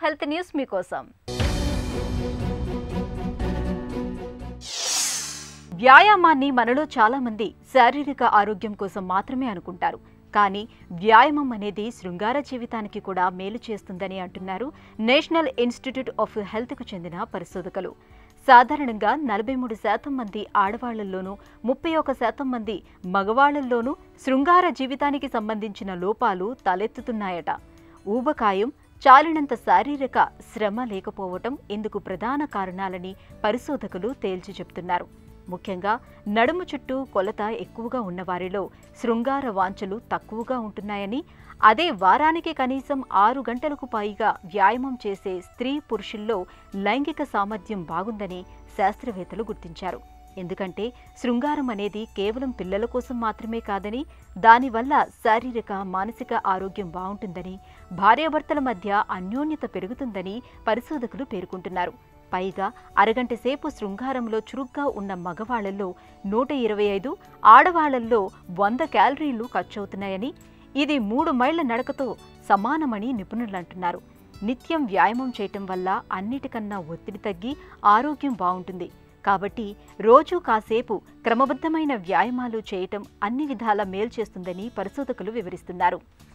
health news మీకోసం వ్యాయామాన్ని మనలో చాలా మంది శారీరక ఆరోగ్యం కోసం మాత్రమే అనుకుంటారు కానీ వ్యాయామం అనేది శృంగార జీవితానికి కూడా మేలు చేస్తుందని అంటున్నారు నేషనల్ ఇన్స్టిట్యూట్ ఆఫ్ హెల్త్కు చెందిన పరిశోధకులు సాధారణంగా నలభై మూడు శాతం మంది ఆడవాళ్లలోనూ ముప్పై ఒక శాతం మంది మగవాళ్లలోనూ శృంగార జీవితానికి సంబంధించిన లోపాలు తలెత్తుతున్నాయట ఊబకాయం చాలినంత శారీరక శ్రమ లేకపోవటం ఇందుకు ప్రధాన కారణాలని పరిశోధకులు తేల్చి చెబుతున్నారు ముఖ్యంగా నడుము చుట్టూ కొలత ఎక్కువగా ఉన్నవారిలో శృంగార వాంఛలు తక్కువగా ఉంటున్నాయని అదే వారానికి కనీసం ఆరు గంటలకు పైగా వ్యాయామం చేసే స్త్రీ పురుషుల్లో లైంగిక సామర్థ్యం బాగుందని శాస్త్రవేత్తలు గుర్తించారు ఎందుకంటే శృంగారం అనేది కేవలం పిల్లల కోసం మాత్రమే కాదని దానివల్ల శారీరక మానసిక ఆరోగ్యం బాగుంటుందని భార్యాభర్తల మధ్య అన్యోన్యత పెరుగుతుందని పరిశోధకులు పేర్కొంటున్నారు పైగా అరగంట సేపు శృంగారంలో చురుగ్గా ఉన్న మగవాళ్లలో నూట ఇరవై ఐదు ఆడవాళ్లలో వంద క్యాలరీలు ఖర్చవుతున్నాయని ఇది మూడు మైళ్ల నడకతో సమానమని నిపుణులు అంటున్నారు నిత్యం వ్యాయామం చేయటం వల్ల అన్నిటికన్నా ఒత్తిడి తగ్గి ఆరోగ్యం బాగుంటుంది కాబట్టి రోజూ కాసేపు క్రమబద్ధమైన వ్యాయామాలు చేయటం అన్ని విధాల మేలు చేస్తుందని పరిశోధకులు వివరిస్తున్నారు